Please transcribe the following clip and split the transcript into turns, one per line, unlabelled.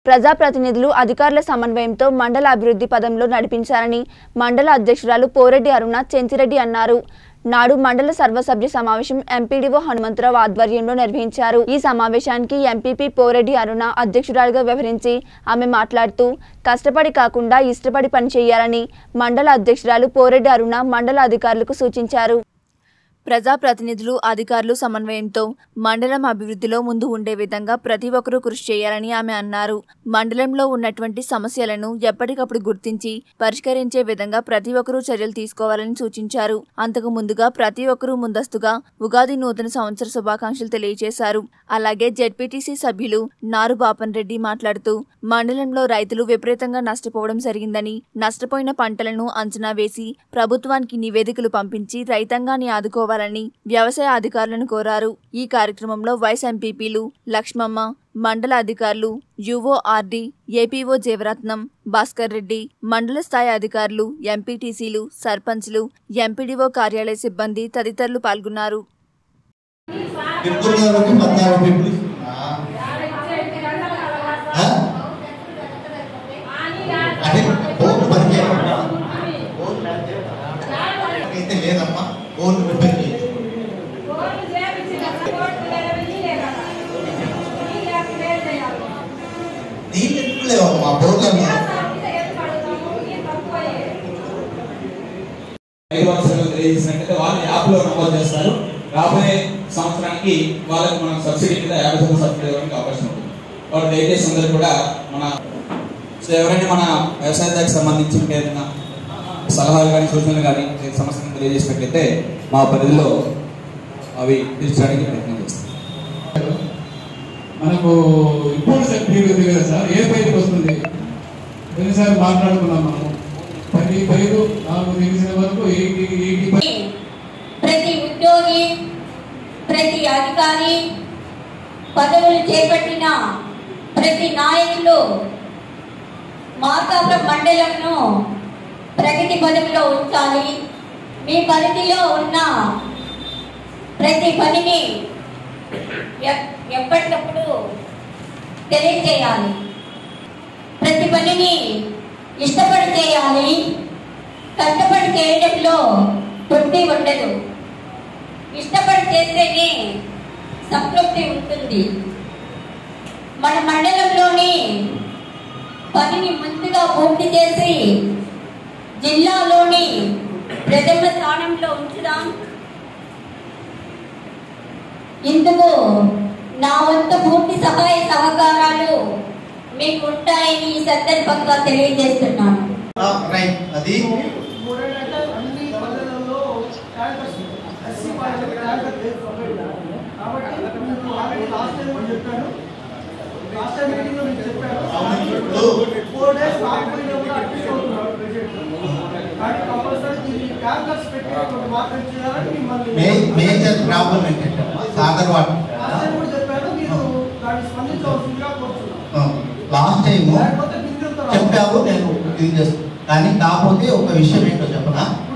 ప్రజాప్రతినిధులు అధికారుల సమన్వయంతో మండల అభివృద్ధి పదంలో నడిపించాలని మండల అధ్యక్షురాలు పోరెడ్డి అరుణ చెంచిరెడ్డి అన్నారు నాడు మండల సర్వసభ్య సమావేశం ఎంపీడీఓ హనుమంతరావు ఆధ్వర్యంలో నిర్వహించారు ఈ సమావేశానికి ఎంపీపీ పోరెడ్డి అరుణ అధ్యక్షురాలుగా వ్యవహరించి ఆమె మాట్లాడుతూ కష్టపడి కాకుండా ఇష్టపడి పనిచేయాలని మండల అధ్యక్షురాలు పోరెడ్డి అరుణ మండల అధికారులకు సూచించారు ప్రజాప్రతినిధులు అధికారులు సమన్వయంతో మండలం అభివృద్ధిలో ముందు ఉండే విధంగా ప్రతి ఒక్కరూ కృషి చేయాలని ఆమె అన్నారు మండలంలో ఉన్నటువంటి సమస్యలను ఎప్పటికప్పుడు గుర్తించి పరిష్కరించే విధంగా ప్రతి ఒక్కరూ చర్యలు తీసుకోవాలని సూచించారు అంతకు ముందుగా ప్రతి ఒక్కరూ ముందస్తుగా ఉగాది నూతన సంవత్సర శుభాకాంక్షలు తెలియజేశారు అలాగే జెడ్పీటీసీ సభ్యులు నారు బాపన్ రెడ్డి మాట్లాడుతూ మండలంలో రైతులు విపరీతంగా నష్టపోవడం జరిగిందని నష్టపోయిన పంటలను అంచనా వేసి ప్రభుత్వానికి నివేదికలు పంపించి రైతాంగాన్ని ఆదుకోవాలని వ్యవసాయ అధికారులను కోరారు ఈ కార్యక్రమంలో వైస్ ఎంపీపీలు లక్ష్మమ్మ మండల అధికారులు యుఓఆర్డి ఏపీఓ జీవరత్నం భాస్కర్ రెడ్డి మండల స్థాయి అధికారులు ఎంపీటీసీలు సర్పంచ్లు ఎంపీడీఓ కార్యాలయ సిబ్బంది తదితరులు పాల్గొన్నారు
ఫిబ్రవరి వరకు పద్నాలుగు ఫిబ్రవరి ఆ? అంటే ఫోన్ పనిచేయకుండా అయితే లేదమ్మా ఫోన్ రిపేర్ చేయొచ్చు నీళ్ళు ఎందుకు లేవమ్మా బోర్లలో
ఐదు వర్షాలు తెలియజేసినట్లయితే వాళ్ళు యాప్లో నమోదు చేస్తారు రాబోయే సంవత్సరానికి వాళ్ళకి మనం సబ్సిడీ మీద యాభై శాతం సబ్సిడీ ఇవ్వడానికి అవకాశం ఉంటుంది కాబట్టి దయచేసి అందరూ కూడా మన సో ఎవరైనా మన వ్యవసాయ దానికి సంబంధించి ఏదైనా సలహాలు కానీ సూచనలు కానీ సమస్యలను తెలియజేసినట్లయితే మా పరిధిలో అవి తీర్చడానికి ప్రయత్నం చేస్తాం
మనకు ఇప్పుడు సర్టిఫికేట్ ఉంది కదా సార్ ఏ పైకి వస్తుంది పోయినసారి మాట్లాడుకున్నాం మనము పది పైరు నాకు తెలిసిన వరకు ఎయిటీ ఎయిటీ
ప్రతి ఉద్యోగి ప్రతి అధికారి పదవులు చేపట్టిన ప్రతి నాయకులు మార్కాపురం మండలంను ప్రగతి పదవిలో ఉంచాలి మీ పరిధిలో ఉన్న ప్రతి పనిని ఎప్- ఎప్పటికప్పుడు తెలియజేయాలి ప్రతి పనిని ఇష్టపడి చేయాలి కష్టపడి చేయడంలో తృప్తి ఉండదు ఇష్టపడి చేస్తేనే సంతృప్తి ఉంటుంది మన మండలంలోని పనిని ముందుగా పూర్తి చేసి జిల్లాలోని ప్రథమ స్థానంలో ఉంచుదాం ఇందుకు నా వంతు పూర్తి సహాయ సహకారాలు మీకు ఉంటాయని ఈ సందర్భంగా తెలియజేస్తున్నాను
ఆ, రైట్ అది
మూడేళ్ళంటే అన్ని పల్లెలలో ట్యాంకర్స్ ఎస్సీ పార్టీ ట్యాంకర్ లేదు కాబట్టి మీకు ఆల్రెడీ లాస్ట్ టైం కూడా చెప్పాను లాస్ట్ టైం మీటింగ్ లో మీకు చెప్పాను ఫోర్ డేస్ కాకపోయినా కూడా అడ్మిట్ అవుతున్నారు ప్రెసిడెంట్ కానీ కంపల్సరీ దీన్ని ట్యాంకర్స్ పెట్టి ఒకటి మాత్రం చేయాలని మిమ్మల్ని
మే- మేజర్ ప్రాబ్లం ఏంటంటే సాగర్ వాటర్
లాస్ట్ టైం కూడా చెప్పాను మీరు దాన్ని స్పందించవలసిందిగా కోరుతున్నాను
లాస్ట్ టైం
లేకపోతే బిందులతో
చెప్పావు నేను ఇది చేస్తాను కానీ కాకపోతే ఒక విషయం ఏంటో చెప్పనా